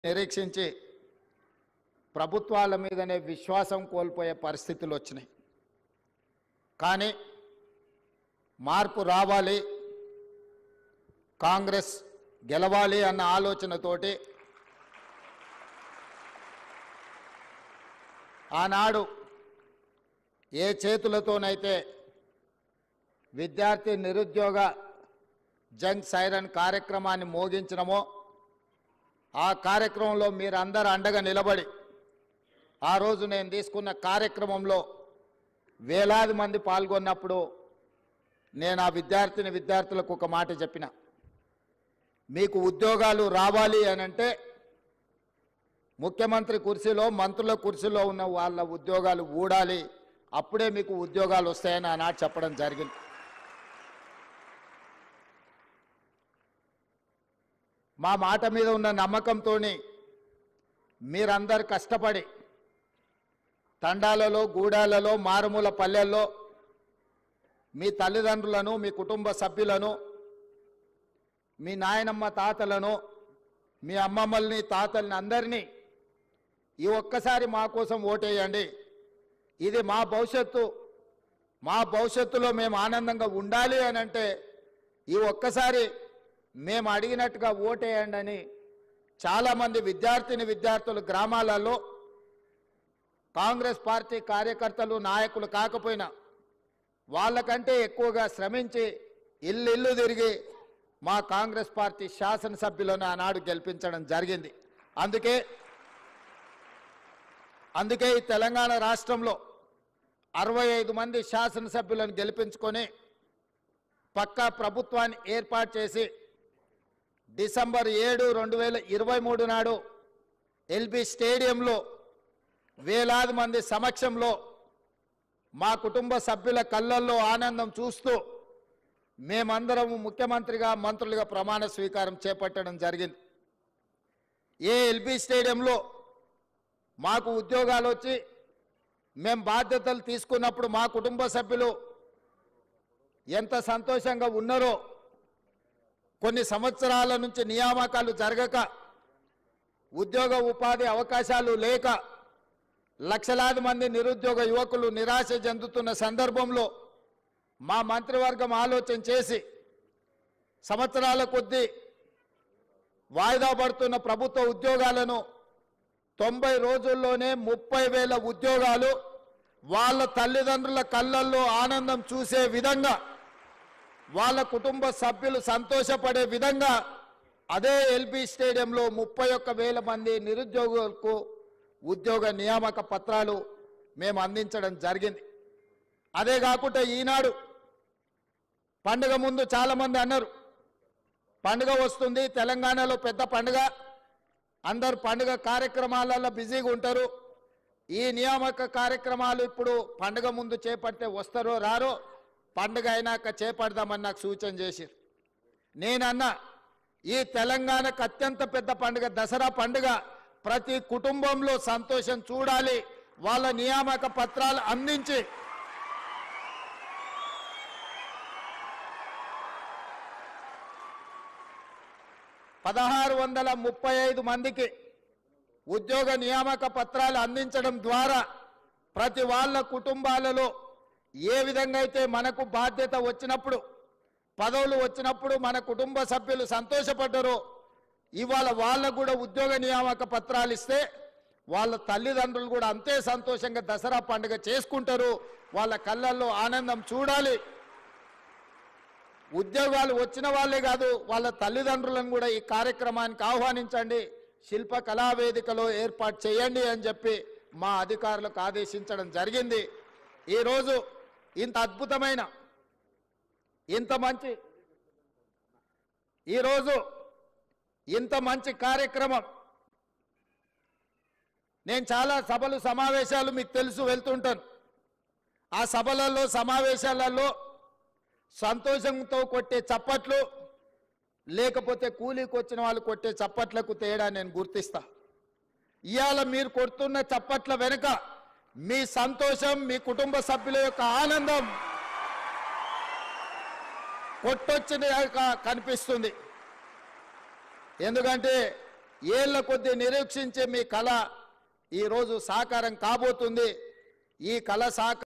నిరీక్షించి ప్రభుత్వాల మీదనే విశ్వాసం కోల్పోయే పరిస్థితులు వచ్చినాయి కానీ మార్పు రావాలి కాంగ్రెస్ గెలవాలి అన్న ఆలోచనతోటి ఆనాడు ఏ చేతులతోనైతే విద్యార్థి నిరుద్యోగ జంగ్ సైరన్ కార్యక్రమాన్ని మోగించినమో ఆ కార్యక్రమంలో మీరందరూ అండగా నిలబడి ఆ రోజు నేను తీసుకున్న కార్యక్రమంలో వేలాది మంది పాల్గొన్నప్పుడు నేను ఆ విద్యార్థిని విద్యార్థులకు ఒక మాట చెప్పిన మీకు ఉద్యోగాలు రావాలి అని అంటే ముఖ్యమంత్రి కుర్చీలో మంత్రుల కుర్చీలో ఉన్న వాళ్ళ ఉద్యోగాలు ఊడాలి అప్పుడే మీకు ఉద్యోగాలు వస్తాయని ఆనాడు చెప్పడం జరిగింది మా మాట మీద ఉన్న నమ్మకంతో మీరందరు కష్టపడి తండాలలో గూడాలలో మారుమూల పల్లెల్లో మీ తల్లిదండ్రులను మీ కుటుంబ సభ్యులను మీ నాయనమ్మ తాతలను మీ అమ్మమ్మల్ని తాతల్ని అందరినీ ఈ ఒక్కసారి మా కోసం ఓటేయండి ఇది మా భవిష్యత్తు మా భవిష్యత్తులో మేము ఆనందంగా ఉండాలి అని అంటే ఈ ఒక్కసారి మేము అడిగినట్టుగా ఓటేయండి అని చాలామంది విద్యార్థిని విద్యార్థులు గ్రామాలలో కాంగ్రెస్ పార్టీ కార్యకర్తలు నాయకులు కాకపోయినా వాళ్ళకంటే ఎక్కువగా శ్రమించి ఇల్లు ఇల్లు తిరిగి మా కాంగ్రెస్ పార్టీ శాసనసభ్యులను ఆనాడు గెలిపించడం జరిగింది అందుకే అందుకే ఈ తెలంగాణ రాష్ట్రంలో అరవై ఐదు మంది శాసనసభ్యులను గెలిపించుకొని పక్కా ప్రభుత్వాన్ని ఏర్పాటు చేసి డిసెంబర్ ఏడు రెండు వేల ఇరవై మూడు నాడు ఎల్బీ స్టేడియంలో వేలాది మంది సమక్షంలో మా కుటుంబ సభ్యుల కళ్ళల్లో ఆనందం చూస్తూ మేమందరం ముఖ్యమంత్రిగా మంత్రులుగా ప్రమాణ స్వీకారం చేపట్టడం జరిగింది ఏ ఎల్బీ స్టేడియంలో మాకు ఉద్యోగాలు వచ్చి మేము బాధ్యతలు తీసుకున్నప్పుడు మా కుటుంబ సభ్యులు ఎంత సంతోషంగా ఉన్నారో కొన్ని సంవత్సరాల నుంచి నియామకాలు జరగక ఉద్యోగ ఉపాధి అవకాశాలు లేక లక్షలాది మంది నిరుద్యోగ యువకులు నిరాశ చెందుతున్న సందర్భంలో మా మంత్రివర్గం ఆలోచన చేసి సంవత్సరాల కొద్దీ వాయిదా పడుతున్న ప్రభుత్వ ఉద్యోగాలను తొంభై రోజుల్లోనే ముప్పై వేల ఉద్యోగాలు వాళ్ళ తల్లిదండ్రుల కళ్ళల్లో ఆనందం చూసే విధంగా వాళ్ళ కుటుంబ సభ్యులు సంతోషపడే విధంగా అదే ఎల్బీ స్టేడియంలో ముప్పై ఒక్క వేల మంది నిరుద్యోగులకు ఉద్యోగ నియామక పత్రాలు మేము అందించడం జరిగింది అదే కాకుండా ఈనాడు పండుగ ముందు చాలామంది అన్నారు పండుగ వస్తుంది తెలంగాణలో పెద్ద పండుగ అందరు పండుగ కార్యక్రమాలలో బిజీగా ఉంటారు ఈ నియామక కార్యక్రమాలు ఇప్పుడు పండుగ ముందు చేపడితే వస్తారో రారో పండుగ అయినాక చేపడదామని నాకు సూచన చేశారు నేనన్నా ఈ తెలంగాణకు అత్యంత పెద్ద పండుగ దసరా పండుగ ప్రతి కుటుంబంలో సంతోషం చూడాలి వాళ్ళ నియామక పత్రాలు అందించి పదహారు వందల ముప్పై ఐదు మందికి ఉద్యోగ నియామక పత్రాలు అందించడం ద్వారా ప్రతి వాళ్ళ కుటుంబాలలో ఏ విధంగా అయితే మనకు బాధ్యత వచ్చినప్పుడు పదవులు వచ్చినప్పుడు మన కుటుంబ సభ్యులు సంతోషపడ్డారో ఇవాళ వాళ్ళకు కూడా ఉద్యోగ నియామక పత్రాలు ఇస్తే వాళ్ళ తల్లిదండ్రులు కూడా అంతే సంతోషంగా దసరా పండుగ చేసుకుంటారు వాళ్ళ కళ్ళల్లో ఆనందం చూడాలి ఉద్యోగాలు వచ్చిన వాళ్ళే కాదు వాళ్ళ తల్లిదండ్రులను కూడా ఈ కార్యక్రమానికి ఆహ్వానించండి శిల్ప కళావేదికలో ఏర్పాటు చేయండి అని చెప్పి మా అధికారులకు ఆదేశించడం జరిగింది ఈరోజు ఇంత అద్భుతమైన ఇంత మంచి ఈరోజు ఇంత మంచి కార్యక్రమం నేను చాలా సభలు సమావేశాలు మీకు తెలుసు వెళ్తుంటాను ఆ సభలలో సమావేశాలలో సంతోషంతో కొట్టే చప్పట్లు లేకపోతే కూలీకి వచ్చిన వాళ్ళు కొట్టే చప్పట్లకు తేడా నేను గుర్తిస్తా ఇవాళ మీరు కొడుతున్న చప్పట్ల వెనుక మీ సంతోషం మీ కుటుంబ సభ్యుల యొక్క ఆనందం కొట్టొచ్చిన కనిపిస్తుంది ఎందుకంటే ఏళ్ల కొద్దీ నిరీక్షించే మీ కళ ఈరోజు సాకారం కాబోతుంది ఈ కళ సాకారం